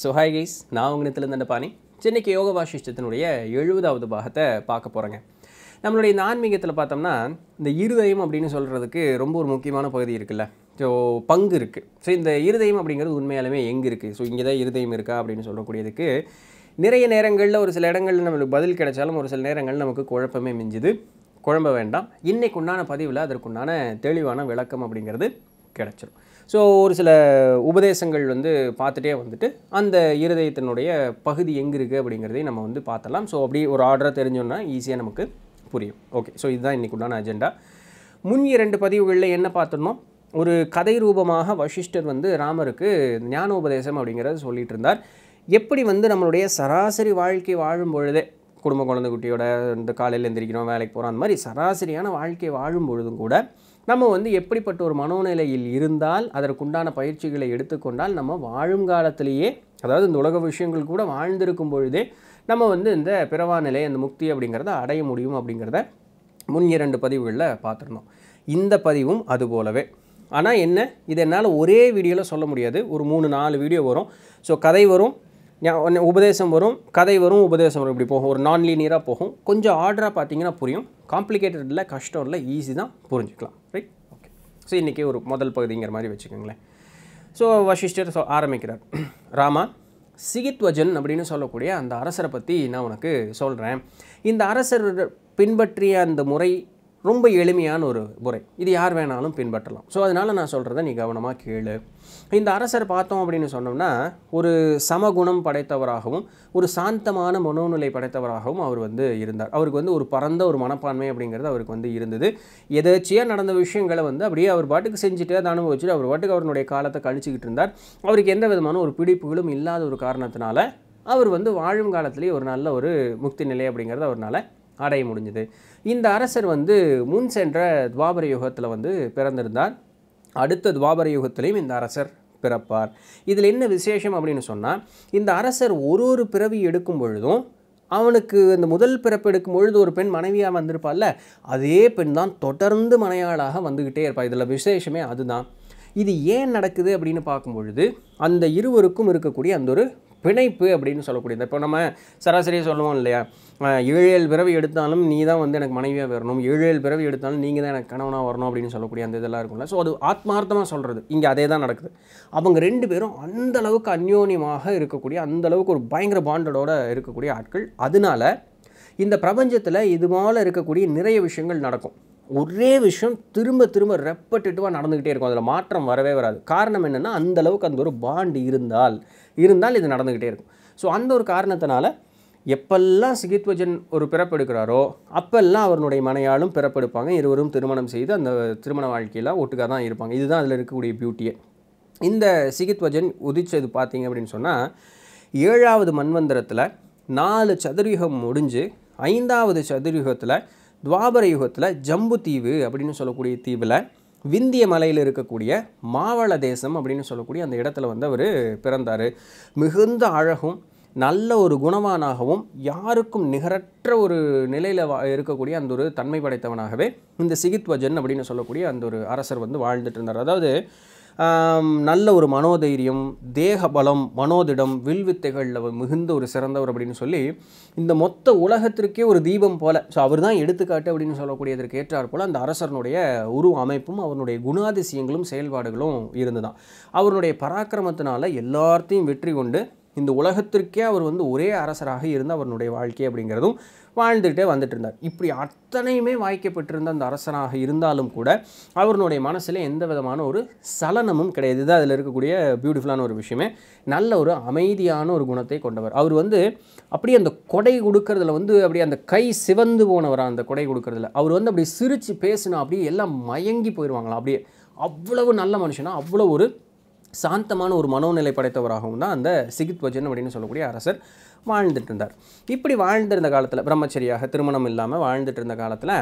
so hi guys நான் உங்கள் நித்திலிருந்த பாணி சென்னைக்கு யோக வாசிஷ்டத்தினுடைய எழுபதாவது பாகத்தை பார்க்க போகிறேங்க நம்மளுடைய இந்த ஆன்மீகத்தில் பார்த்தோம்னா இந்த இருதயம் அப்படின்னு சொல்கிறதுக்கு ரொம்ப ஒரு முக்கியமான பகுதி இருக்குல்ல ஸோ பங்கு இருக்குது ஸோ இந்த இருதயம் அப்படிங்கிறது உண்மையாலுமே எங்கே இருக்குது ஸோ இங்கே தான் இருதயம் இருக்கா அப்படின்னு சொல்லக்கூடியதுக்கு நிறைய நேரங்களில் ஒரு சில இடங்களில் நம்மளுக்கு பதில் கிடைச்சாலும் ஒரு சில நேரங்களில் நமக்கு குழப்பமே மிஞ்சுது குழம்ப வேண்டாம் இன்னைக்கு உண்டான பதிவில் அதற்குண்டான தெளிவான விளக்கம் அப்படிங்கிறது கிடைச்சிரும் ஸோ ஒரு சில உபதேசங்கள் வந்து பார்த்துட்டே வந்துட்டு அந்த இருதயத்தினுடைய பகுதி எங்கே இருக்குது அப்படிங்கிறதையும் நம்ம வந்து பார்த்தலாம் ஸோ அப்படி ஒரு ஆர்டராக தெரிஞ்சோன்னா ஈஸியாக நமக்கு புரியும் ஓகே ஸோ இதுதான் இன்றைக்கு உண்டான அஜெண்டா முன் இரண்டு பதிவுகளில் என்ன பார்த்துருந்தோம் ஒரு கதை ரூபமாக வசிஷ்டர் வந்து ராமருக்கு ஞானோபதேசம் அப்படிங்கிறத சொல்லிட்டு இருந்தார் எப்படி வந்து நம்மளுடைய சராசரி வாழ்க்கை வாழும் பொழுதே குடும்ப குழந்தை குட்டியோட இந்த காலையில் எந்திரிக்கிறோம் வேலைக்கு போகிறோம் அந்த மாதிரி சராசரியான வாழ்க்கை வாழும் பொழுதும் கூட நம்ம வந்து எப்படிப்பட்ட ஒரு மனோநிலையில் இருந்தால் அதற்குண்டான பயிற்சிகளை எடுத்துக்கொண்டால் நம்ம வாழும் காலத்திலேயே அதாவது இந்த உலக விஷயங்கள் கூட வாழ்ந்திருக்கும் பொழுதே நம்ம வந்து இந்த பிறவா நிலை அந்த முக்தி அப்படிங்கிறத அடைய முடியும் அப்படிங்கிறத முன் இரண்டு பதிவுகளில் பார்த்துருந்தோம் இந்த பதிவும் அது போலவே ஆனால் என்ன இது என்னால் ஒரே வீடியோவில் சொல்ல முடியாது ஒரு மூணு நாலு வீடியோ வரும் ஸோ கதை வரும் ஞா- ஒன்னு உபதேசம் வரும் கதை வரும் உபதேசம் வரும் இப்படி போகும் ஒரு நான் லீனியராக போகும் கொஞ்சம் ஆர்டராக பார்த்தீங்கன்னா புரியும் காம்ப்ளிகேட்டட் இல்லை கஷ்டம் இல்லை ஈஸி தான் புரிஞ்சுக்கலாம் ரைட் ஓகே ஸோ இன்றைக்கி ஒரு முதல் பகுதிங்கிற மாதிரி வச்சுக்கோங்களேன் ஸோ வசிஷ்டர் சொ- ஆரம்பிக்கிறார் ராமா சிகித்வஜன் அப்படின்னு சொல்லக்கூடிய அந்த அரசரை பற்றி நான் உனக்கு சொல்கிறேன் இந்த அரசர் பின்பற்றிய அந்த முறை ரொம்ப எளிமையான ஒரு முறை இது யார் வேணாலும் பின்பற்றலாம் ஸோ அதனால் நான் சொல்கிறத நீ கவனமாக கேளு இந்த அரசர் பார்த்தோம் அப்படின்னு சொன்னோம்னா ஒரு சமகுணம் படைத்தவராகவும் ஒரு சாந்தமான மனோநிலை படைத்தவராகவும் அவர் வந்து இருந்தார் அவருக்கு வந்து ஒரு பரந்த ஒரு மனப்பான்மை அப்படிங்கிறது அவருக்கு வந்து இருந்தது எதேச்சியாக நடந்த விஷயங்களை வந்து அப்படியே அவர் பாட்டுக்கு செஞ்சுட்டு அதை அனுபவிச்சுட்டு அவர் பாட்டுக்கு அவருடைய காலத்தை கழிச்சுக்கிட்டு இருந்தார் அவருக்கு எந்த விதமான ஒரு பிடிப்புகளும் இல்லாத ஒரு காரணத்தினால அவர் வந்து வாழும் காலத்திலேயே ஒரு நல்ல ஒரு முக்தி நிலை அப்படிங்கிறத அவர்னால அடைய முடிஞ்சது இந்த அரசர் வந்து முன் சென்ற துவாபர யுகத்தில் வந்து பிறந்திருந்தார் அடுத்த துவாபர யுகத்திலையும் இந்த அரசர் பிறப்பார் இதில் என்ன விசேஷம் அப்படின்னு சொன்னால் இந்த அரசர் ஒரு ஒரு பிறவி எடுக்கும் பொழுதும் அவனுக்கு இந்த முதல் பிறப்பு எடுக்கும் பொழுது ஒரு பெண் மனைவியாக வந்திருப்பாள்ல அதே பெண் தான் தொடர்ந்து மனையாளாக வந்துக்கிட்டே இருப்பாள் இதில் விசேஷமே அதுதான் இது ஏன் நடக்குது அப்படின்னு பார்க்கும் பொழுது அந்த இருவருக்கும் இருக்கக்கூடிய அந்த ஒரு பிணைப்பு அப்படின்னு சொல்லக்கூடியது இப்போ நம்ம சராசரியாக சொல்லுவோம் இல்லையா அஹ் ஏழு ஏழு பிறவி எடுத்தாலும் நீ தான் வந்து எனக்கு மனைவியாக வரணும் ஏழு ஏழு பிறவி எடுத்தாலும் நீங்கள் தான் எனக்கு கணவனாக வரணும் அப்படின்னு சொல்லக்கூடிய அந்த இதெல்லாம் இருக்கும்ல ஸோ அது ஆத்மார்த்தமாக சொல்கிறது இங்கே அதே தான் நடக்குது அவங்க ரெண்டு பேரும் அந்த அளவுக்கு அந்யோன்யமாக இருக்கக்கூடிய அந்த அளவுக்கு ஒரு பயங்கர பாண்டடோட இருக்கக்கூடிய ஆட்கள் அதனால இந்த பிரபஞ்சத்தில் இது போல இருக்கக்கூடிய நிறைய விஷயங்கள் நடக்கும் ஒரே விஷயம் திரும்ப திரும்ப ரெப்பட்டேட்டிவாக நடந்துக்கிட்டே இருக்கும் அதில் மாற்றம் வரவே வராது காரணம் என்னென்னா அந்த அளவுக்கு அந்த ஒரு பாண்ட் இருந்தால் இருந்தால் இது நடந்துக்கிட்டே இருக்கும் ஸோ அந்த ஒரு காரணத்தினால எப்பெல்லாம் சிகித்வஜன் ஒரு பிறப்பெடுக்கிறாரோ அப்பெல்லாம் அவருடைய மனையாலும் பிறப்பெடுப்பாங்க இருவரும் திருமணம் செய்து அந்த திருமண வாழ்க்கையில் ஒட்டுக்காக தான் இருப்பாங்க இதுதான் அதில் இருக்கக்கூடிய பியூட்டியே இந்த சிகித்வஜன் உதிச்சது பார்த்தீங்க அப்படின்னு சொன்னால் ஏழாவது மன்வந்தரத்தில் நாலு சதுர்யுகம் முடிஞ்சு ஐந்தாவது சதுர்யுகத்தில் துவாபர யுகத்தில் ஜம்பு தீவு அப்படின்னு சொல்லக்கூடிய தீவில் விந்திய மலையில் இருக்கக்கூடிய மாவள தேசம் அப்படின்னு சொல்லக்கூடிய அந்த இடத்துல வந்து அவர் பிறந்தார் மிகுந்த அழகும் நல்ல ஒரு குணவானாகவும் யாருக்கும் நிகரற்ற ஒரு நிலையில் வா இருக்கக்கூடிய அந்த ஒரு தன்மை படைத்தவனாகவே இந்த சிகித்வஜன் அப்படின்னு சொல்லக்கூடிய அந்த ஒரு அரசர் வந்து வாழ்ந்துட்டு இருந்தார் அதாவது ஆம், நல்ல ஒரு மனோதைரியம் தேக பலம் மனோதிடம் வில்வித்தைகளில் மிகுந்த ஒரு சிறந்தவர் அப்படின்னு சொல்லி இந்த மொத்த உலகத்திற்கே ஒரு தீபம் போல ஸோ அவர் தான் எடுத்துக்காட்டு அப்படின்னு சொல்லக்கூடியதற்கு ஏற்றார் போல் அந்த அரசனுடைய உரு அமைப்பும் அவருடைய குணாதிசயங்களும் செயல்பாடுகளும் இருந்துதான் அவருடைய பராக்கிரமத்தினால எல்லாத்தையும் வெற்றி கொண்டு இந்த உலகத்திற்கே அவர் வந்து ஒரே அரசராக இருந்து அவருடைய வாழ்க்கை அப்படிங்கிறதும் வாழ்ந்துகிட்டே வந்துட்டு இருந்தார் இப்படி அத்தனையுமே வாய்க்கப்பட்டிருந்த அந்த அரசனாக இருந்தாலும் கூட அவருடைய மனசில் எந்த விதமான ஒரு சலனமும் கிடையாது இதுதான் அதில் இருக்கக்கூடிய பியூட்டிஃபுல்லான ஒரு விஷயமே நல்ல ஒரு அமைதியான ஒரு குணத்தை கொண்டவர் அவர் வந்து அப்படியே அந்த கொடை கொடுக்கறதுல வந்து அப்படியே அந்த கை சிவந்து போனவரா அந்த கொடை கொடுக்கறதுல அவர் வந்து அப்படி சிரித்து பேசினா அப்படியே எல்லாம் மயங்கி போயிடுவாங்களாம் அப்படியே அவ்வளவு நல்ல மனுஷனா அவ்வளோ ஒரு சாந்தமான ஒரு மனோநிலை படைத்தவராகவும் தான் அந்த சிகித்வஜன் அப்படின்னு சொல்லக்கூடிய அரசர் வாழ்ந்துட்டு இருந்தார் இப்படி வாழ்ந்திருந்த காலத்தில் பிரம்மச்சரியாக திருமணம் இல்லாமல் வாழ்ந்துட்டு இருந்த காலத்தில்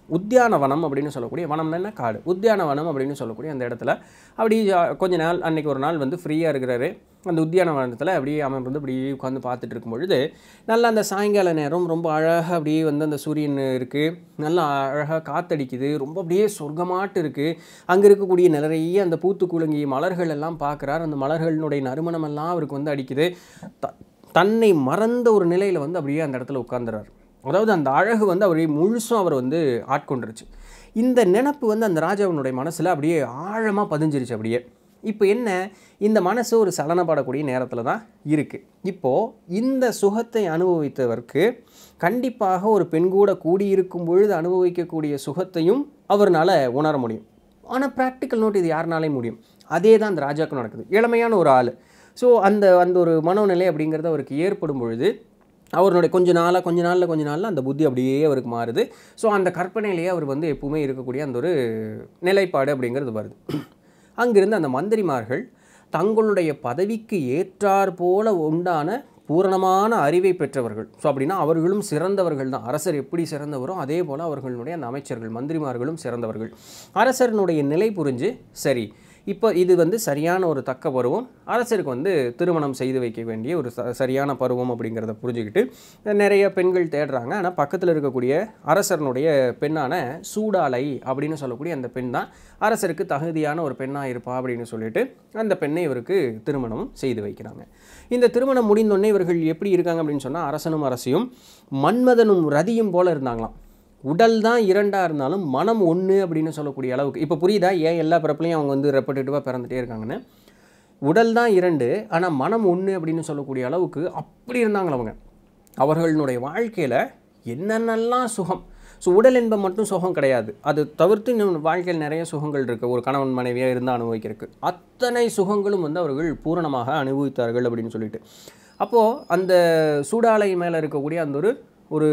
உத்தியானவனம் அப்படின்னு சொல்லக்கூடிய வனம்னா என்ன காடு உத்தியானவனம் அப்படின்னு சொல்லக்கூடிய அந்த இடத்துல அப்படி ஜா- கொஞ்ச நாள் அன்னைக்கு ஒரு நாள் வந்து ஃப்ரீயாக இருக்கிறாரு அந்த உத்தியானவனத்தில் அப்படியே அமர்ந்து அப்படியே உட்காந்து பார்த்துட்டு இருக்கும் பொழுது நல்லா அந்த சாயங்கால நேரம் ரொம்ப அழகாக அப்படியே வந்து அந்த சூரியன் இருக்குது நல்லா அழகாக காத்தடிக்குது ரொம்ப அப்படியே சொர்க்கமாட்டு இருக்குது அங்கே இருக்கக்கூடிய நிறைய அந்த பூத்து குலுங்கிய மலர்கள் எல்லாம் பார்க்குறார் அந்த மலர்களினுடைய நறுமணமெல்லாம் அவருக்கு வந்து அடிக்குது த தன்னை மறந்த ஒரு நிலையில் வந்து அப்படியே அந்த இடத்துல உட்காந்துறாரு அதாவது அந்த அழகு வந்து அவரை முழுசும் அவர் வந்து ஆட்கொண்டுருச்சு இந்த நினப்பு வந்து அந்த ராஜாவினுடைய மனசில் அப்படியே ஆழமாக பதிஞ்சிருச்சு அப்படியே இப்போ என்ன இந்த மனசு ஒரு சலனப்படக்கூடிய நேரத்தில் தான் இருக்குது இப்போது இந்த சுகத்தை அனுபவித்தவருக்கு கண்டிப்பாக ஒரு பெண் கூட கூடியிருக்கும் பொழுது அனுபவிக்கக்கூடிய சுகத்தையும் அவர்னால உணர முடியும் ஆனால் ப்ராக்டிக்கல் நோட் இது யாருனாலையும் முடியும் அதே தான் அந்த ராஜாவுக்கு நடக்குது இளமையான ஒரு ஆள் ஸோ அந்த அந்த ஒரு மனோநிலை அப்படிங்கிறது அவருக்கு ஏற்படும் பொழுது அவருடைய கொஞ்ச நாளாக கொஞ்ச நாளில் கொஞ்ச நாளில் அந்த புத்தி அப்படியே அவருக்கு மாறுது ஸோ அந்த கற்பனையிலேயே அவர் வந்து எப்பவுமே இருக்கக்கூடிய அந்த ஒரு நிலைப்பாடு அப்படிங்கிறது வருது அங்கிருந்து அந்த மந்திரிமார்கள் தங்களுடைய பதவிக்கு ஏற்றார் போல உண்டான பூரணமான அறிவை பெற்றவர்கள் ஸோ அப்படின்னா அவர்களும் சிறந்தவர்கள் தான் அரசர் எப்படி சிறந்தவரோ அதே போல் அவர்களுடைய அந்த அமைச்சர்கள் மந்திரிமார்களும் சிறந்தவர்கள் அரசரனுடைய நிலை புரிஞ்சு சரி இப்போ இது வந்து சரியான ஒரு தக்க பருவம் அரசருக்கு வந்து திருமணம் செய்து வைக்க வேண்டிய ஒரு ச சரியான பருவம் அப்படிங்கிறத புரிஞ்சுக்கிட்டு நிறைய பெண்கள் தேடுறாங்க ஆனால் பக்கத்தில் இருக்கக்கூடிய அரசரனுடைய பெண்ணான சூடாலை அப்படின்னு சொல்லக்கூடிய அந்த பெண் தான் அரசருக்கு தகுதியான ஒரு பெண்ணாக இருப்பா அப்படின்னு சொல்லிட்டு அந்த பெண்ணை இவருக்கு திருமணம் செய்து வைக்கிறாங்க இந்த திருமணம் முடிந்தோடனே இவர்கள் எப்படி இருக்காங்க அப்படின்னு சொன்னால் அரசனும் அரசியும் மன்மதனும் ரதியும் போல இருந்தாங்களாம் உடல் தான் இரண்டாக இருந்தாலும் மனம் ஒன்று அப்படின்னு சொல்லக்கூடிய அளவுக்கு இப்போ புரியுதா ஏன் எல்லா பிறப்புலையும் அவங்க வந்து ரெப்படேட்டிவாக பிறந்துட்டே இருக்காங்கன்னு உடல் தான் இரண்டு ஆனால் மனம் ஒன்று அப்படின்னு சொல்லக்கூடிய அளவுக்கு அப்படி இருந்தாங்களா அவங்க அவர்களுடைய வாழ்க்கையில் என்னென்னலாம் சுகம் ஸோ உடல் இன்பம் மட்டும் சுகம் கிடையாது அது தவிர்த்து இன்னும் வாழ்க்கையில் நிறைய சுகங்கள் இருக்குது ஒரு கணவன் மனைவியாக இருந்து அனுபவிக்கிறதுக்கு அத்தனை சுகங்களும் வந்து அவர்கள் பூரணமாக அனுபவித்தார்கள் அப்படின்னு சொல்லிட்டு அப்போது அந்த சூடாலை மேலே இருக்கக்கூடிய அந்த ஒரு ஒரு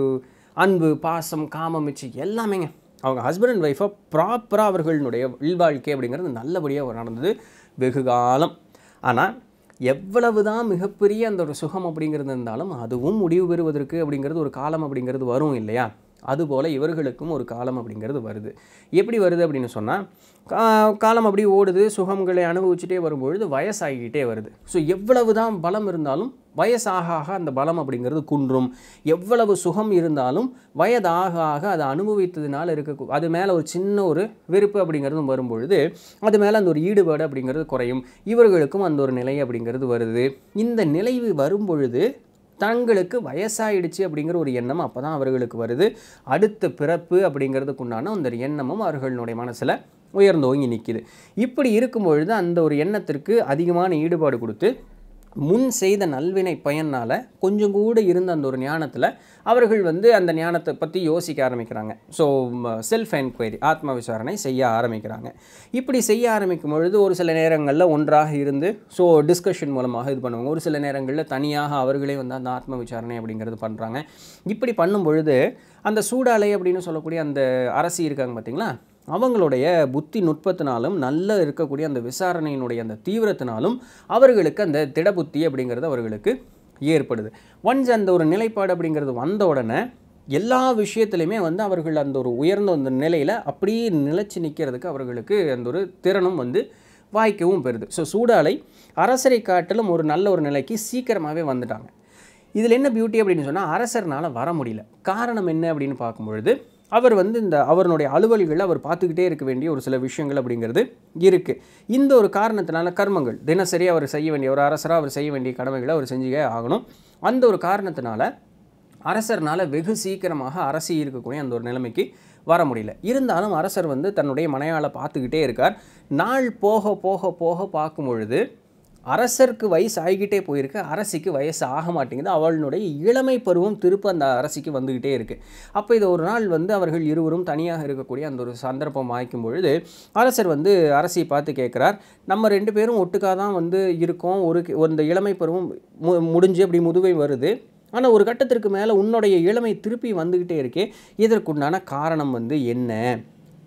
அன்பு பாசம் காமம் மிச்சி எல்லாமேங்க அவங்க ஹஸ்பண்ட் அண்ட் ஒய்ஃபாக ப்ராப்பராக அவர்களுடைய இல்வாழ்க்கை அப்படிங்கிறது நல்லபடியாக நடந்தது வெகு காலம் ஆனால் எவ்வளவு தான் மிகப்பெரிய அந்த ஒரு சுகம் அப்படிங்கிறது இருந்தாலும் அதுவும் முடிவு பெறுவதற்கு அப்படிங்கிறது ஒரு காலம் அப்படிங்கிறது வரும் இல்லையா அதுபோல் இவர்களுக்கும் ஒரு காலம் அப்படிங்கிறது வருது எப்படி வருது அப்படின்னு சொன்னால் காலம் அப்படி ஓடுது சுகங்களை அனுபவிச்சுட்டே வரும்பொழுது வயசாகிக்கிட்டே வருது ஸோ எவ்வளவு தான் பலம் இருந்தாலும் வயசாக ஆக அந்த பலம் அப்படிங்கிறது குன்றும் எவ்வளவு சுகம் இருந்தாலும் வயதாக ஆக அதை அனுபவித்ததுனால இருக்க அது மேலே ஒரு சின்ன ஒரு வெறுப்பு அப்படிங்கிறதும் வரும்பொழுது அது மேலே அந்த ஒரு ஈடுபாடு அப்படிங்கிறது குறையும் இவர்களுக்கும் அந்த ஒரு நிலை அப்படிங்கிறது வருது இந்த நிலைவு வரும்பொழுது தங்களுக்கு வயசாயிடுச்சு அப்படிங்கிற ஒரு எண்ணம் அப்போ தான் அவர்களுக்கு வருது அடுத்த பிறப்பு அப்படிங்கிறதுக்குண்டான அந்த ஒரு எண்ணமும் அவர்களுடைய மனசில் உயர்ந்தோங்கி நிற்கிது இப்படி இருக்கும் பொழுது அந்த ஒரு எண்ணத்திற்கு அதிகமான ஈடுபாடு கொடுத்து முன் செய்த நல்வினை பயனால் கொஞ்சம் கூட இருந்த அந்த ஒரு ஞானத்தில் அவர்கள் வந்து அந்த ஞானத்தை பற்றி யோசிக்க ஆரம்பிக்கிறாங்க ஸோ செல்ஃப் என்கொயரி ஆத்ம விசாரணை செய்ய ஆரம்பிக்கிறாங்க இப்படி செய்ய ஆரம்பிக்கும் பொழுது ஒரு சில நேரங்களில் ஒன்றாக இருந்து ஸோ டிஸ்கஷன் மூலமாக இது பண்ணுவாங்க ஒரு சில நேரங்களில் தனியாக அவர்களே வந்து அந்த ஆத்ம விசாரணை அப்படிங்கிறது பண்ணுறாங்க இப்படி பண்ணும் பொழுது அந்த சூடாலை அப்படின்னு சொல்லக்கூடிய அந்த அரசி இருக்காங்க பார்த்தீங்களா அவங்களுடைய புத்தி நுட்பத்தினாலும் நல்ல இருக்கக்கூடிய அந்த விசாரணையினுடைய அந்த தீவிரத்தினாலும் அவர்களுக்கு அந்த திடபுத்தி அப்படிங்கிறது அவர்களுக்கு ஏற்படுது ஒன்ஸ் அந்த ஒரு நிலைப்பாடு அப்படிங்கிறது வந்த உடனே எல்லா விஷயத்துலையுமே வந்து அவர்கள் அந்த ஒரு உயர்ந்த அந்த நிலையில் அப்படியே நிலைச்சு நிற்கிறதுக்கு அவர்களுக்கு அந்த ஒரு திறனும் வந்து வாய்க்கவும் பெறுது ஸோ சூடாலை அரசரை காட்டிலும் ஒரு நல்ல ஒரு நிலைக்கு சீக்கிரமாகவே வந்துட்டாங்க இதில் என்ன பியூட்டி அப்படின்னு சொன்னால் அரசர்னால் வர முடியல காரணம் என்ன அப்படின்னு பார்க்கும்பொழுது அவர் வந்து இந்த அவருடைய அலுவல்களில் அவர் பார்த்துக்கிட்டே இருக்க வேண்டிய ஒரு சில விஷயங்கள் அப்படிங்கிறது இருக்குது இந்த ஒரு காரணத்தினால கர்மங்கள் தினசரி அவர் செய்ய வேண்டிய ஒரு அரசராக அவர் செய்ய வேண்டிய கடமைகளை அவர் செஞ்சுக்கே ஆகணும் அந்த ஒரு காரணத்தினால அரசர்னால் வெகு சீக்கிரமாக அரசி இருக்கக்கூடிய அந்த ஒரு நிலைமைக்கு வர முடியல இருந்தாலும் அரசர் வந்து தன்னுடைய மனையாளை பார்த்துக்கிட்டே இருக்கார் நாள் போக போக போக பார்க்கும் பொழுது அரசருக்கு வயசு ஆகிக்கிட்டே போயிருக்கு அரசிக்கு வயசு ஆக மாட்டேங்குது அவளுடைய இளமை பருவம் திரும்ப அந்த அரசிக்கு வந்துக்கிட்டே இருக்குது அப்போ இது ஒரு நாள் வந்து அவர்கள் இருவரும் தனியாக இருக்கக்கூடிய அந்த ஒரு சந்தர்ப்பம் வாய்க்கும் பொழுது அரசர் வந்து அரசியை பார்த்து கேட்குறார் நம்ம ரெண்டு பேரும் ஒட்டுக்காக தான் வந்து இருக்கோம் ஒரு இந்த இளமை பருவம் மு முடிஞ்சு அப்படி முதுவை வருது ஆனால் ஒரு கட்டத்திற்கு மேலே உன்னுடைய இளமை திருப்பி வந்துக்கிட்டே இருக்கே இதற்குண்டான காரணம் வந்து என்ன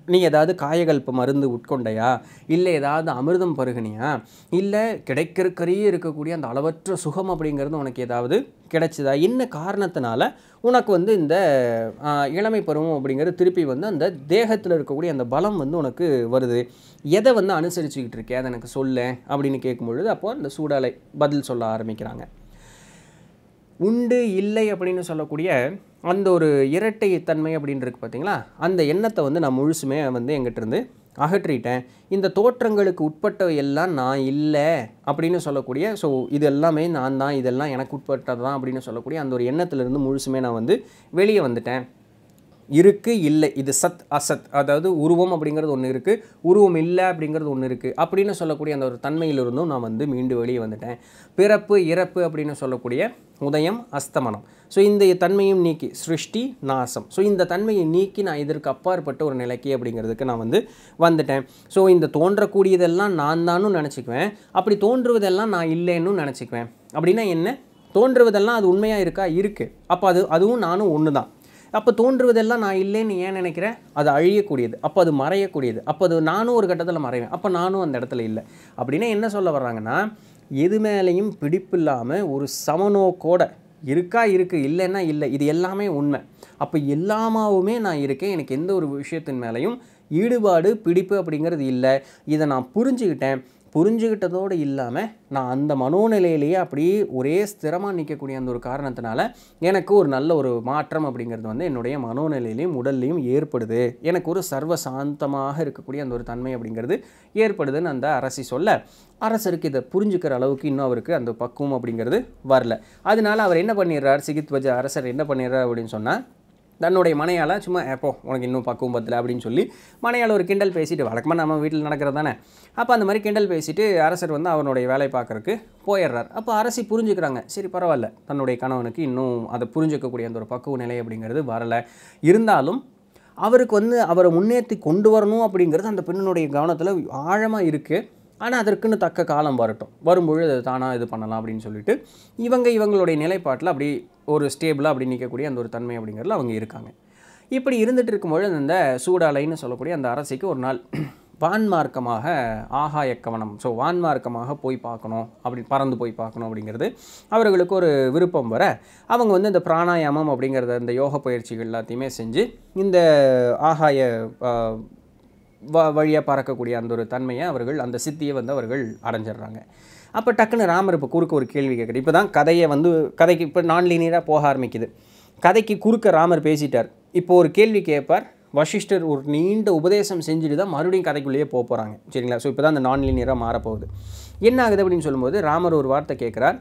நீ ஏதாவது காயகல்ப மருந்து உட்கொண்டையா இல்லை ஏதாவது அமிர்தம் பருகுனியா இல்லை கிடைக்கிறக்கறையே இருக்கக்கூடிய அந்த அளவற்ற சுகம் அப்படிங்கிறது உனக்கு ஏதாவது கிடைச்சதா என்ன காரணத்தினால உனக்கு வந்து இந்த ஆ, இளமை பருவம் அப்படிங்கிறது திருப்பி வந்து அந்த தேகத்தில் இருக்கக்கூடிய அந்த பலம் வந்து உனக்கு வருது எதை வந்து அனுசரிச்சுக்கிட்டு இருக்கே அதை எனக்கு சொல்ல அப்படின்னு கேட்கும்பொழுது அப்போ அந்த சூடாலை பதில் சொல்ல ஆரம்பிக்கிறாங்க உண்டு இல்லை அப்படின்னு சொல்லக்கூடிய அந்த ஒரு இரட்டை தன்மை அப்படின்னு இருக்கு பார்த்தீங்களா அந்த எண்ணத்தை வந்து நான் முழுசுமே வந்து எங்கிட்ட இருந்து அகற்றிட்டேன் இந்த தோற்றங்களுக்கு உட்பட்டவை எல்லாம் நான் இல்லை அப்படின்னு சொல்லக்கூடிய ஸோ இது எல்லாமே நான் தான் இதெல்லாம் எனக்கு உட்பட்டது தான் அப்படின்னு சொல்லக்கூடிய அந்த ஒரு எண்ணத்திலிருந்து முழுசுமே நான் வந்து வெளியே வந்துட்டேன் இருக்கு இல்லை இது சத் அசத் அதாவது உருவம் அப்படிங்கிறது ஒன்று இருக்குது உருவம் இல்லை அப்படிங்கிறது ஒன்று இருக்குது அப்படின்னு சொல்லக்கூடிய அந்த ஒரு தன்மையிலிருந்தும் நான் வந்து மீண்டு வெளியே வந்துட்டேன் பிறப்பு இறப்பு அப்படின்னு சொல்லக்கூடிய உதயம் அஸ்தமனம் ஸோ இந்த தன்மையும் நீக்கி சிருஷ்டி நாசம் ஸோ இந்த தன்மையை நீக்கி நான் இதற்கு அப்பாற்பட்ட ஒரு நிலைக்கு அப்படிங்கிறதுக்கு நான் வந்து வந்துட்டேன் ஸோ இந்த தோன்றக்கூடியதெல்லாம் நான் தானும் நினச்சிக்குவேன் அப்படி தோன்றுவதெல்லாம் நான் இல்லைன்னு நினச்சிக்குவேன் அப்படின்னா என்ன தோன்றுவதெல்லாம் அது உண்மையாக இருக்கா இருக்குது அப்போ அது அதுவும் நானும் ஒன்று தான் அப்போ தோன்றுவதெல்லாம் நான் இல்லைன்னு ஏன் நினைக்கிறேன் அது அழியக்கூடியது அப்போ அது மறையக்கூடியது அப்போ அது நானும் ஒரு கட்டத்தில் மறைவேன் அப்போ நானும் அந்த இடத்துல இல்லை அப்படின்னா என்ன சொல்ல வர்றாங்கன்னா எது மேலேயும் பிடிப்பில்லாமல் ஒரு சமநோக்கோட இருக்கா இருக்குது இல்லைன்னா இல்லை இது எல்லாமே உண்மை அப்போ எல்லாமாவுமே நான் இருக்கேன் எனக்கு எந்த ஒரு விஷயத்தின் மேலேயும் ஈடுபாடு பிடிப்பு அப்படிங்கிறது இல்லை இதை நான் புரிஞ்சுக்கிட்டேன் புரிஞ்சுக்கிட்டதோடு இல்லாமல் நான் அந்த மனோநிலையிலேயே அப்படியே ஒரே ஸ்திரமாக நிற்கக்கூடிய அந்த ஒரு காரணத்தினால எனக்கு ஒரு நல்ல ஒரு மாற்றம் அப்படிங்கிறது வந்து என்னுடைய மனோநிலையிலையும் உடல்லையும் ஏற்படுது எனக்கு ஒரு சர்வ சாந்தமாக இருக்கக்கூடிய அந்த ஒரு தன்மை அப்படிங்கிறது ஏற்படுதுன்னு அந்த அரசி சொல்ல அரசருக்கு இதை புரிஞ்சுக்கிற அளவுக்கு இன்னும் அவருக்கு அந்த பக்குவம் அப்படிங்கிறது வரல அதனால அவர் என்ன பண்ணிடுறார் சிகித்வஜ அரசர் என்ன பண்ணிடுறார் அப்படின்னு சொன்னால் தன்னுடைய மனையால் சும்மா எப்போ உனக்கு இன்னும் பக்குவம் பத்தல அப்படின்னு சொல்லி மனையால் ஒரு கிண்டல் பேசிட்டு வழக்கமாக நம்ம வீட்டில் நடக்கிறது தானே அப்போ அந்த மாதிரி கிண்டல் பேசிட்டு அரசர் வந்து அவனுடைய வேலை பார்க்கறக்கு போயிடுறார் அப்போ அரசி புரிஞ்சுக்கிறாங்க சரி பரவாயில்ல தன்னுடைய கணவனுக்கு இன்னும் அதை புரிஞ்சுக்கக்கூடிய அந்த ஒரு பக்குவ நிலை அப்படிங்கிறது வரலை இருந்தாலும் அவருக்கு வந்து அவரை முன்னேற்றி கொண்டு வரணும் அப்படிங்கிறது அந்த பெண்ணினுடைய கவனத்தில் ஆழமாக இருக்குது ஆனால் அதற்குன்னு தக்க காலம் வரட்டும் வரும்பொழுது அது தானாக இது பண்ணலாம் அப்படின்னு சொல்லிட்டு இவங்க இவங்களுடைய நிலைப்பாட்டில் அப்படி ஒரு ஸ்டேபிளாக அப்படி நிற்கக்கூடிய அந்த ஒரு தன்மை அப்படிங்கிறதுல அவங்க இருக்காங்க இப்படி இருந்துட்டு இருக்கும்பொழுது அந்த சூடாலைன்னு சொல்லக்கூடிய அந்த அரசிக்கு ஒரு நாள் வான்மார்க்கமாக ஆகாய கவனம் ஸோ வான்மார்க்கமாக போய் பார்க்கணும் அப்படி பறந்து போய் பார்க்கணும் அப்படிங்கிறது அவர்களுக்கு ஒரு விருப்பம் வர அவங்க வந்து இந்த பிராணாயாமம் அப்படிங்கிறத இந்த யோக பயிற்சிகள் எல்லாத்தையுமே செஞ்சு இந்த ஆகாய ஆ, வ வழியாக பறக்கக்கூடிய அந்த ஒரு தன்மையை அவர்கள் அந்த சித்தியை வந்து அவர்கள் அடைஞ்சிடுறாங்க அப்போ டக்குன்னு ராமர் இப்போ குறுக்க ஒரு கேள்வி கேட்குறது இப்போ தான் கதையை வந்து கதைக்கு இப்போ நான் லீனியராக போக ஆரம்பிக்குது கதைக்கு குறுக்க ராமர் பேசிட்டார் இப்போ ஒரு கேள்வி கேட்பார் வசிஷ்டர் ஒரு நீண்ட உபதேசம் செஞ்சுட்டு தான் மறுபடியும் கதைக்குள்ளேயே போக போகிறாங்க சரிங்களா ஸோ இப்போ தான் அந்த நான் லீனியராக மாறப்போகுது என்ன ஆகுது அப்படின்னு சொல்லும்போது ராமர் ஒரு வார்த்தை கேட்குறார்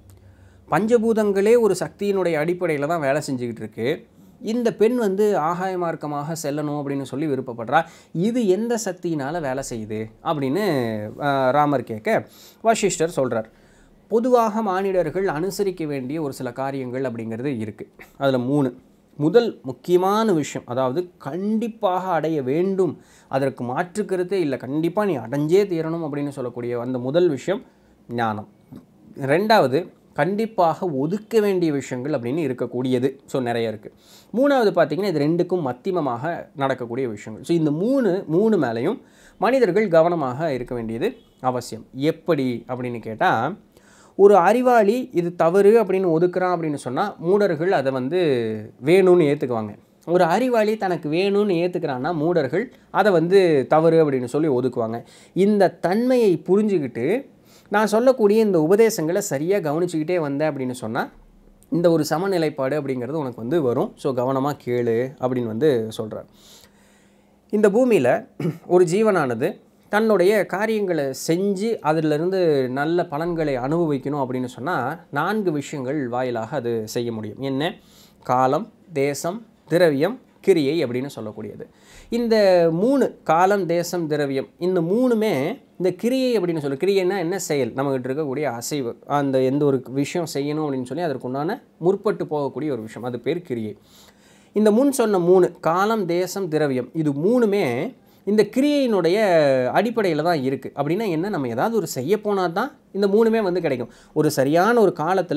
பஞ்சபூதங்களே ஒரு சக்தியினுடைய அடிப்படையில் தான் வேலை செஞ்சுக்கிட்டு இருக்கு இந்த பெண் வந்து ஆகாய மார்க்கமாக செல்லணும் அப்படின்னு சொல்லி விருப்பப்படுறா இது எந்த சக்தியினால் வேலை செய்யுது அப்படின்னு ஆஹ், ராமர் கேட்க வசிஷ்டர் சொல்கிறார் பொதுவாக மானிடர்கள் அனுசரிக்க வேண்டிய ஒரு சில காரியங்கள் அப்படிங்கிறது இருக்குது அதில் மூணு முதல் முக்கியமான விஷயம் அதாவது கண்டிப்பாக அடைய வேண்டும் அதற்கு மாற்றுக்கருத்தே இல்லை கண்டிப்பாக நீ அடைஞ்சே தீரணும் அப்படின்னு சொல்லக்கூடிய அந்த முதல் விஷயம் ஞானம் ரெண்டாவது கண்டிப்பாக ஒதுக்க வேண்டிய விஷயங்கள் அப்படின்னு இருக்கக்கூடியது ஸோ நிறைய இருக்குது மூணாவது பார்த்திங்கன்னா இது ரெண்டுக்கும் மத்தியமமாக நடக்கக்கூடிய விஷயங்கள் ஸோ இந்த மூணு மூணு மேலேயும் மனிதர்கள் கவனமாக இருக்க வேண்டியது அவசியம் எப்படி அப்படின்னு கேட்டால் ஒரு அறிவாளி இது தவறு அப்படின்னு ஒதுக்குறான் அப்படின்னு சொன்னால் மூடர்கள் அதை வந்து வேணும்னு ஏற்றுக்குவாங்க ஒரு அறிவாளி தனக்கு வேணும்னு ஏற்றுக்கிறான்னா மூடர்கள் அதை வந்து தவறு அப்படின்னு சொல்லி ஒதுக்குவாங்க இந்த தன்மையை புரிஞ்சுக்கிட்டு நான் சொல்லக்கூடிய இந்த உபதேசங்களை சரியாக கவனிச்சுக்கிட்டே வந்தேன் அப்படின்னு சொன்னால் இந்த ஒரு சமநிலைப்பாடு அப்படிங்கிறது உனக்கு வந்து வரும் ஸோ கவனமாக கேளு அப்படின்னு வந்து சொல்கிறார் இந்த பூமியில் ஒரு ஜீவனானது தன்னுடைய காரியங்களை செஞ்சு அதிலிருந்து நல்ல பலன்களை அனுபவிக்கணும் அப்படின்னு சொன்னால் நான்கு விஷயங்கள் வாயிலாக அது செய்ய முடியும் என்ன காலம் தேசம் திரவியம் கிரியை அப்படின்னு சொல்லக்கூடியது இந்த மூணு காலம் தேசம் திரவியம் இந்த மூணுமே இந்த கிரியை அப்படின்னு சொல்லு கிரியைன்னா என்ன செயல் நம்மகிட்ட இருக்கக்கூடிய அசைவு அந்த எந்த ஒரு விஷயம் செய்யணும் அப்படின்னு சொல்லி அதற்குண்டான முற்பட்டு போகக்கூடிய ஒரு விஷயம் அது பேர் கிரியை இந்த முன் சொன்ன மூணு காலம் தேசம் திரவியம் இது மூணுமே இந்த கிரியையினுடைய அடிப்படையில் தான் இருக்குது அப்படின்னா என்ன நம்ம ஏதாவது ஒரு செய்ய போனால் தான் இந்த மூணுமே வந்து கிடைக்கும் ஒரு சரியான ஒரு காலத்தில்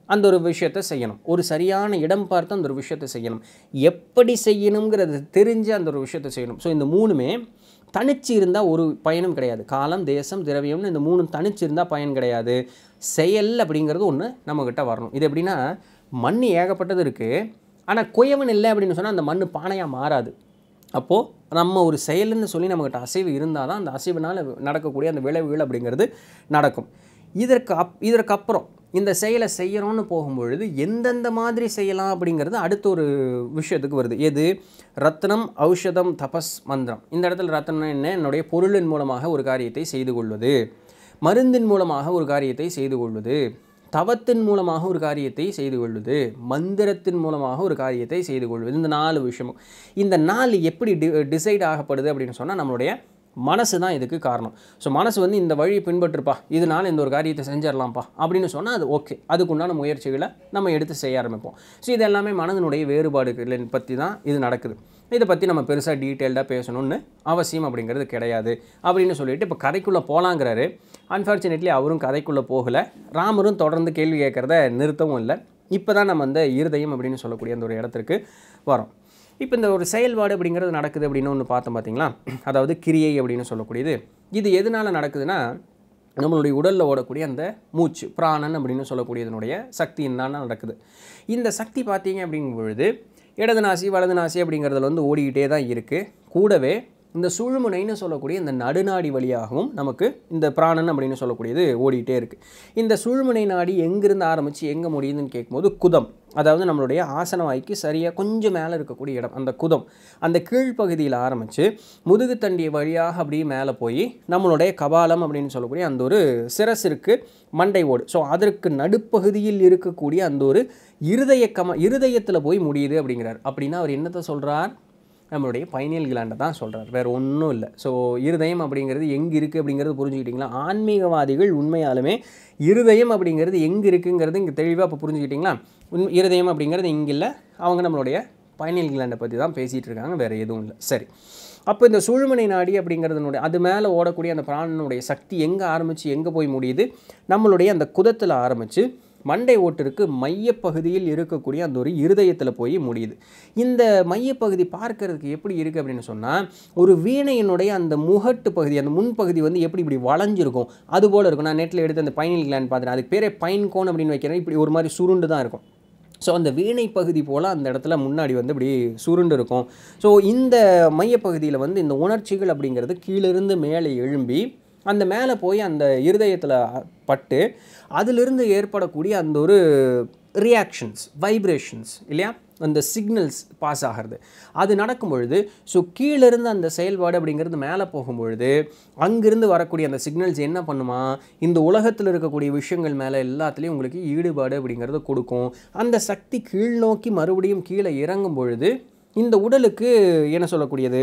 அந்த ஒரு விஷயத்தை செய்யணும் ஒரு சரியான இடம் பார்த்து அந்த ஒரு விஷயத்தை செய்யணும் எப்படி செய்யணுங்கிறத தெரிஞ்சு அந்த ஒரு விஷயத்தை செய்யணும் ஸோ இந்த மூணுமே தனிச்சு இருந்தால் ஒரு பயனும் கிடையாது காலம் தேசம் திரவியம்னு இந்த மூணும் தனிச்சு இருந்தால் பயன் கிடையாது செயல் அப்படிங்கிறது ஒன்று நம்மக்கிட்ட வரணும் இது எப்படின்னா மண் ஏகப்பட்டது இருக்குது ஆனால் குயவன் இல்லை அப்படின்னு சொன்னால் அந்த மண் பானையாக மாறாது அப்போது நம்ம ஒரு செயல்னு சொல்லி நம்மக்கிட்ட அசைவு இருந்தால் தான் அந்த அசைவுனால் நடக்கக்கூடிய அந்த விளைவுகள் அப்படிங்கிறது நடக்கும் இதற்கு அப் இதற்கப்புறம் இந்த செயலை செய்யணும்னு போகும்பொழுது எந்தெந்த மாதிரி செய்யலாம் அப்படிங்கிறது அடுத்த ஒரு விஷயத்துக்கு வருது எது ரத்னம் ஔஷதம் தபஸ் மந்திரம் இந்த இடத்துல ரத்னம் என்ன என்னுடைய பொருளின் மூலமாக ஒரு காரியத்தை செய்து கொள்வது மருந்தின் மூலமாக ஒரு காரியத்தை செய்து கொள்வது தவத்தின் மூலமாக ஒரு காரியத்தை செய்து கொள்வது மந்திரத்தின் மூலமாக ஒரு காரியத்தை செய்து கொள்வது இந்த நாலு விஷயமும் இந்த நாலு எப்படி டி டிசைட் ஆகப்படுது அப்படின்னு சொன்னால் நம்மளுடைய மனசு தான் இதுக்கு காரணம் ஸோ மனசு வந்து இந்த வழியை பின்பற்றுப்பா இதனால் இந்த ஒரு காரியத்தை செஞ்சிடலாம்ப்பா அப்படின்னு சொன்னால் அது ஓகே அதுக்குண்டான முயற்சிகளை நம்ம எடுத்து செய்ய ஆரம்பிப்போம் ஸோ இது எல்லாமே மனதினுடைய வேறுபாடுகளை பற்றி தான் இது நடக்குது இதை பற்றி நம்ம பெருசாக டீட்டெயில்டாக பேசணும்னு அவசியம் அப்படிங்கிறது கிடையாது அப்படின்னு சொல்லிட்டு இப்போ கதைக்குள்ளே போகலாங்கிறாரு அன்ஃபார்ச்சுனேட்லி அவரும் கதைக்குள்ளே போகலை ராமரும் தொடர்ந்து கேள்வி கேட்குறத நிறுத்தவும் இல்லை இப்போ தான் நம்ம அந்த இருதயம் அப்படின்னு சொல்லக்கூடிய அந்த ஒரு இடத்திற்கு வரோம் இப்போ இந்த ஒரு செயல்பாடு அப்படிங்கிறது நடக்குது அப்படின்னு ஒன்று பார்த்தோம் பார்த்தீங்களா அதாவது கிரியை அப்படின்னு சொல்லக்கூடியது இது எதனால் நடக்குதுன்னா நம்மளுடைய உடலில் ஓடக்கூடிய அந்த மூச்சு பிராணன் அப்படின்னு சொல்லக்கூடியதனுடைய சக்தியின் தான் நடக்குது இந்த சக்தி பார்த்தீங்க அப்படிங்கும் பொழுது இடது நாசி வலது நாசி அப்படிங்கிறதுல வந்து ஓடிக்கிட்டே தான் இருக்குது கூடவே இந்த சுழுமுனைன்னு சொல்லக்கூடிய இந்த நடுநாடி வழியாகவும் நமக்கு இந்த பிராணன் அப்படின்னு சொல்லக்கூடியது ஓடிக்கிட்டே இருக்குது இந்த சுழுமுனை நாடி எங்கிருந்து ஆரம்பித்து எங்கே முடியுதுன்னு கேட்கும்போது குதம் அதாவது நம்மளுடைய ஆசன வாய்க்கு சரியாக கொஞ்சம் மேலே இருக்கக்கூடிய இடம் அந்த குதம் அந்த கீழ்ப்பகுதியில் ஆரம்பித்து முதுகுத்தண்டிய வழியாக அப்படியே மேலே போய் நம்மளுடைய கபாலம் அப்படின்னு சொல்லக்கூடிய அந்த ஒரு சிரசிற்கு மண்டை ஓடு ஸோ அதற்கு நடுப்பகுதியில் இருக்கக்கூடிய அந்த ஒரு இருதய கம இருதயத்தில் போய் முடியுது அப்படிங்கிறார் அப்படின்னா அவர் என்னத்தை சொல்கிறார் நம்மளுடைய பைனியல் கிளாண்டை தான் சொல்கிறார் வேறு ஒன்றும் இல்லை ஸோ இருதயம் அப்படிங்கிறது எங்கே இருக்குது அப்படிங்கிறது புரிஞ்சுக்கிட்டிங்களா ஆன்மீகவாதிகள் உண்மையாலுமே இருதயம் அப்படிங்கிறது எங்கே இருக்குங்கிறது இங்கே தெளிவாக இப்போ புரிஞ்சுக்கிட்டிங்களா உண் இருதயம் அப்படிங்கிறது இங்கே இல்லை அவங்க நம்மளுடைய பைனியல் கிளாண்டை பற்றி தான் பேசிகிட்டு இருக்காங்க வேறு எதுவும் இல்லை சரி அப்போ இந்த சுழுமனை நாடி அப்படிங்கிறதுனுடைய அது மேலே ஓடக்கூடிய அந்த பிராணனுடைய சக்தி எங்கே ஆரம்பித்து எங்கே போய் முடியுது நம்மளுடைய அந்த குதத்தில் ஆரம்பித்து மண்டை ஓட்டிற்கு மையப்பகுதியில் இருக்கக்கூடிய அந்த ஒரு இருதயத்தில் போய் முடியுது இந்த மையப்பகுதி பார்க்கறதுக்கு எப்படி இருக்குது அப்படின்னு சொன்னால் ஒரு வீணையினுடைய அந்த முகட்டு பகுதி அந்த முன்பகுதி வந்து எப்படி இப்படி வளைஞ்சிருக்கும் அது போல் இருக்கும் நான் நெட்டில் எடுத்து அந்த பைனல் கிளாண்ட் பார்த்தேன் அதுக்கு பேரே பைன் கோன் அப்படின்னு வைக்கிறேன் இப்படி ஒரு மாதிரி சுருண்டு தான் இருக்கும் ஸோ அந்த வீணை பகுதி போல் அந்த இடத்துல முன்னாடி வந்து இப்படி சுருண்டு இருக்கும் ஸோ இந்த மையப்பகுதியில் வந்து இந்த உணர்ச்சிகள் அப்படிங்கிறது கீழிருந்து மேலே எழும்பி அந்த மேலே போய் அந்த இருதயத்தில் பட்டு அதிலிருந்து ஏற்படக்கூடிய அந்த ஒரு ரியாக்ஷன்ஸ் வைப்ரேஷன்ஸ் இல்லையா அந்த சிக்னல்ஸ் பாஸ் ஆகிறது அது நடக்கும் பொழுது ஸோ கீழிருந்து அந்த செயல்பாடு அப்படிங்கிறது மேலே போகும்பொழுது அங்கிருந்து வரக்கூடிய அந்த சிக்னல்ஸ் என்ன பண்ணுமா இந்த உலகத்தில் இருக்கக்கூடிய விஷயங்கள் மேலே எல்லாத்துலேயும் உங்களுக்கு ஈடுபாடு அப்படிங்கிறத கொடுக்கும் அந்த சக்தி கீழ் நோக்கி மறுபடியும் கீழே இறங்கும் பொழுது இந்த உடலுக்கு என்ன சொல்லக்கூடியது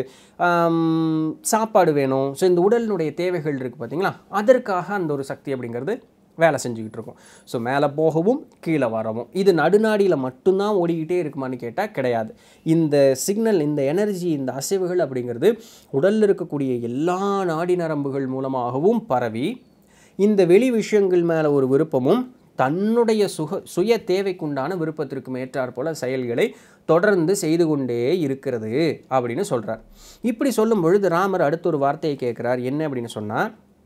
ஆம், சாப்பாடு வேணும் ஸோ இந்த உடலினுடைய தேவைகள் இருக்குது பார்த்தீங்களா அதற்காக அந்த ஒரு சக்தி அப்படிங்கிறது வேலை செஞ்சுக்கிட்டு இருக்கும் ஸோ மேலே போகவும் கீழே வரவும் இது நடுநாடியில் மட்டும்தான் ஓடிக்கிட்டே இருக்குமான்னு கேட்டால் கிடையாது இந்த சிக்னல் இந்த எனர்ஜி இந்த அசைவுகள் அப்படிங்கிறது உடலில் இருக்கக்கூடிய எல்லா நாடி நரம்புகள் மூலமாகவும் பரவி இந்த வெளி விஷயங்கள் மேலே ஒரு விருப்பமும் தன்னுடைய சுக சுய தேவைக்குண்டான விருப்பத்திற்கு ஏற்றாற் போல செயல்களை தொடர்ந்து செய்து கொண்டே இருக்கிறது அப்படின்னு சொல்கிறார் இப்படி சொல்லும் பொழுது ராமர் அடுத்த ஒரு வார்த்தையை கேட்குறார் என்ன அப்படின்னு சொன்னால்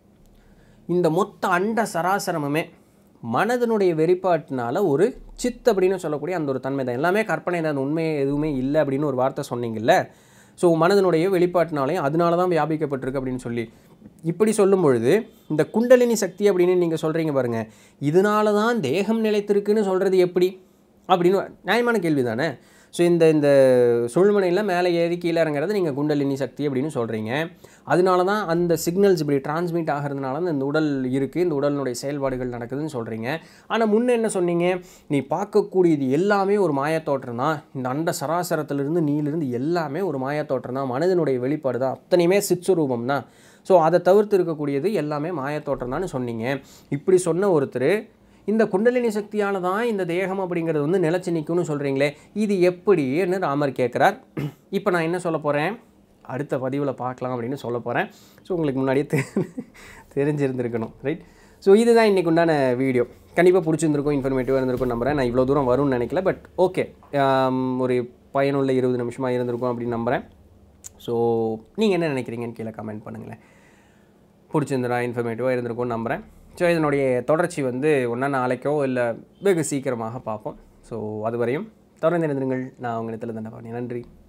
இந்த மொத்த அண்ட சராசரமுமே மனதனுடைய வெளிப்பாட்டினால ஒரு சித் அப்படின்னு சொல்லக்கூடிய அந்த ஒரு தன்மை தான் எல்லாமே கற்பனை தான் உண்மை எதுவுமே இல்லை அப்படின்னு ஒரு வார்த்தை சொன்னீங்கல்ல ஸோ மனதனுடைய வெளிப்பாட்டினாலையும் அதனால தான் வியாபிக்கப்பட்டிருக்கு அப்படின்னு சொல்லி இப்படி சொல்லும் பொழுது இந்த குண்டலினி சக்தி அப்படின்னு நீங்கள் சொல்கிறீங்க பாருங்கள் இதனால தான் தேகம் நிலைத்திருக்குன்னு சொல்கிறது எப்படி அப்படின்னு நியாயமான கேள்வி தானே ஸோ இந்த இந்த சுழ்மனையில் மேலே ஏறி கீழே இறங்குறது நீங்கள் குண்டலினி சக்தி அப்படின்னு சொல்கிறீங்க அதனால தான் அந்த சிக்னல்ஸ் இப்படி டிரான்ஸ்மிட் ஆகிறதுனால தான் இந்த உடல் இருக்குது இந்த உடலினுடைய செயல்பாடுகள் நடக்குதுன்னு சொல்கிறீங்க ஆனால் முன்ன என்ன சொன்னீங்க நீ பார்க்கக்கூடியது எல்லாமே ஒரு மாயத்தோற்றம் தான் இந்த அண்ட சராசரத்திலிருந்து நீலிருந்து எல்லாமே ஒரு மாயத்தோற்றம் தான் மனிதனுடைய வெளிப்பாடு தான் அத்தனையுமே சிற்சுரூபம் தான் ஸோ அதை தவிர்த்து இருக்கக்கூடியது எல்லாமே மாயத்தோற்றம் தான் சொன்னீங்க இப்படி சொன்ன ஒருத்தர் இந்த குண்டலினி சக்தியால தான் இந்த தேகம் அப்படிங்கிறது வந்து நிலச்சி நிற்கும்னு சொல்கிறீங்களே இது எப்படின்னு ராமர் கேட்குறார் இப்போ நான் என்ன சொல்ல போகிறேன் அடுத்த பதிவில் பார்க்கலாம் அப்படின்னு சொல்ல போகிறேன் ஸோ உங்களுக்கு முன்னாடியே தெ தெரிஞ்சிருந்திருக்கணும் ரைட் ஸோ இதுதான் இன்றைக்கு உண்டான வீடியோ கண்டிப்பாக பிடிச்சிருந்திருக்கும் இன்ஃபர்மேட்டிவாக இருந்திருக்கும் நம்புறேன் நான் இவ்வளோ தூரம் வரும்னு நினைக்கல பட் ஓகே ஒரு பயனுள்ள இருபது நிமிஷமாக இருந்திருக்கும் அப்படின்னு நம்புகிறேன் ஸோ நீங்கள் என்ன நினைக்கிறீங்கன்னு கீழே கமெண்ட் பண்ணுங்களேன் பிடிச்சிருந்தா இன்ஃபர்மேட்டிவாக இருந்திருக்கும்னு நம்புகிறேன் ஸோ இதனுடைய தொடர்ச்சி வந்து ஒன்றா நாளைக்கோ இல்லை வெகு சீக்கிரமாக பார்ப்போம் ஸோ அதுவரையும் தொடர்ந்து இருந்திருங்கள் நான் உங்கள் இடத்துல தண்டபாணி நன்றி